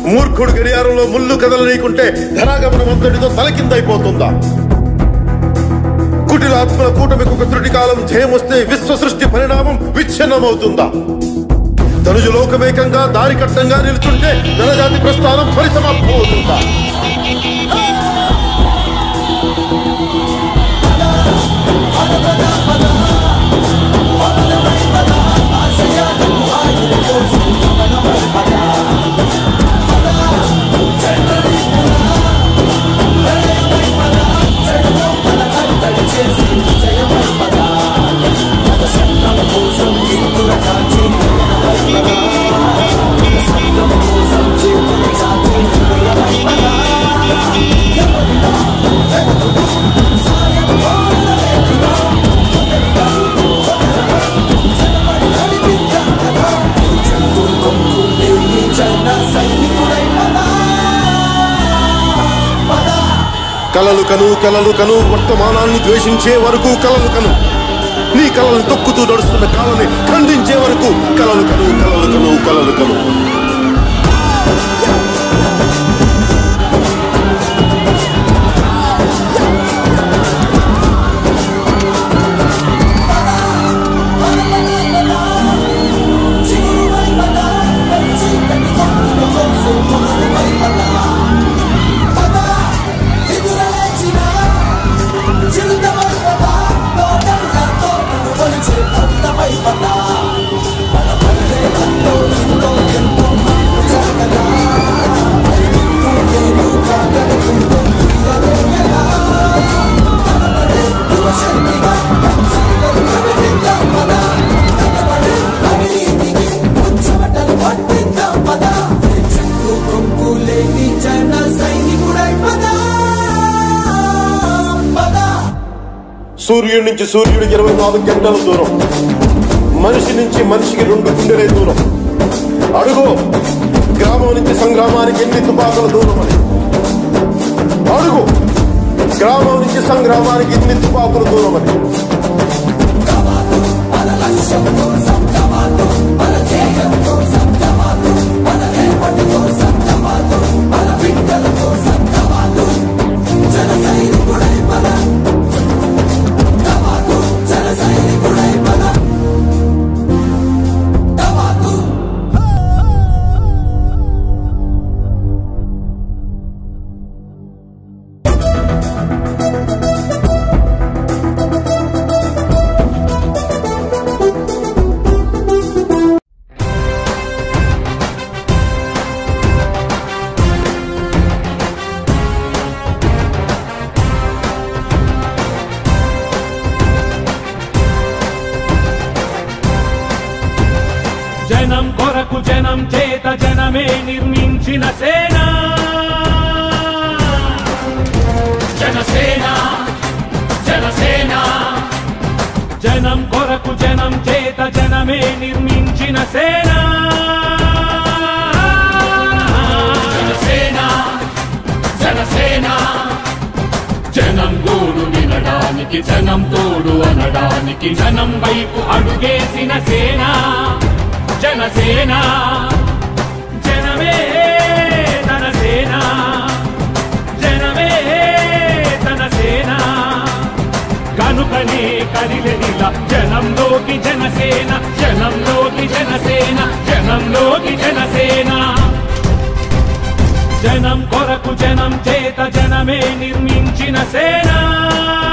మూర్ఖుడు గడియారంలో ముళ్ళు కదలనీయకుంటే ధనాగమనం అంతటితో తలకిందైపోతుందా కుటిలాత్మల కూటమికి ఒక త్రుటి కాలం ధ్యేయమొస్తే విశ్వ సృష్టి పరిణామం విచ్ఛిన్నమవుతుందా తనుజు లోకమేకంగా దారి కట్టంగా నిలుచుంటే జనజాతి ప్రస్థానం పరిసమాప్తమవుతుందా కలలు కను కలలు కను వర్తమానాన్ని ద్వేషించే వరకు కలలు కను నీ కలలను తొక్కుతూ నడుస్తున్న కాలని ఖండించే వరకు కలలు కను కలలు కను కలలు కను జన సైనికుడై పదా పదా సూర్యుడి నుంచి సూర్యుడు ఇరవై నాలుగు గంటల దూరం మనిషి నుంచి మనిషికి రెండు గుండెలే దూరం అడుగు గ్రామం నుంచి సంగ్రామానికి ఎన్ని తుపాకుల దూరం అని అడుగు గ్రామం నుంచి సంగ్రామానికి ఎన్ని తుపాకుల దూరం అని జనం కొరకు జనం చేత జనమే నిర్మించిన సేన జనసేన జనసేన జనం కొరకు జనం చేత జనమే నిర్మించిన సేన జనసేన జనసేన జనం గోడు వినడానికి జనం తోడు అనడానికి జనం వైపు అడుగేసిన సేన జనసేన జనమే తన సేన జనమే తన సేన కనుకనే కదిలెదిల జనంలోకి జనసేన జనంలోకి జనసేన జనంలోకి జనసేన జనం కొరకు జనం చేత జనమే నిర్మించిన సేన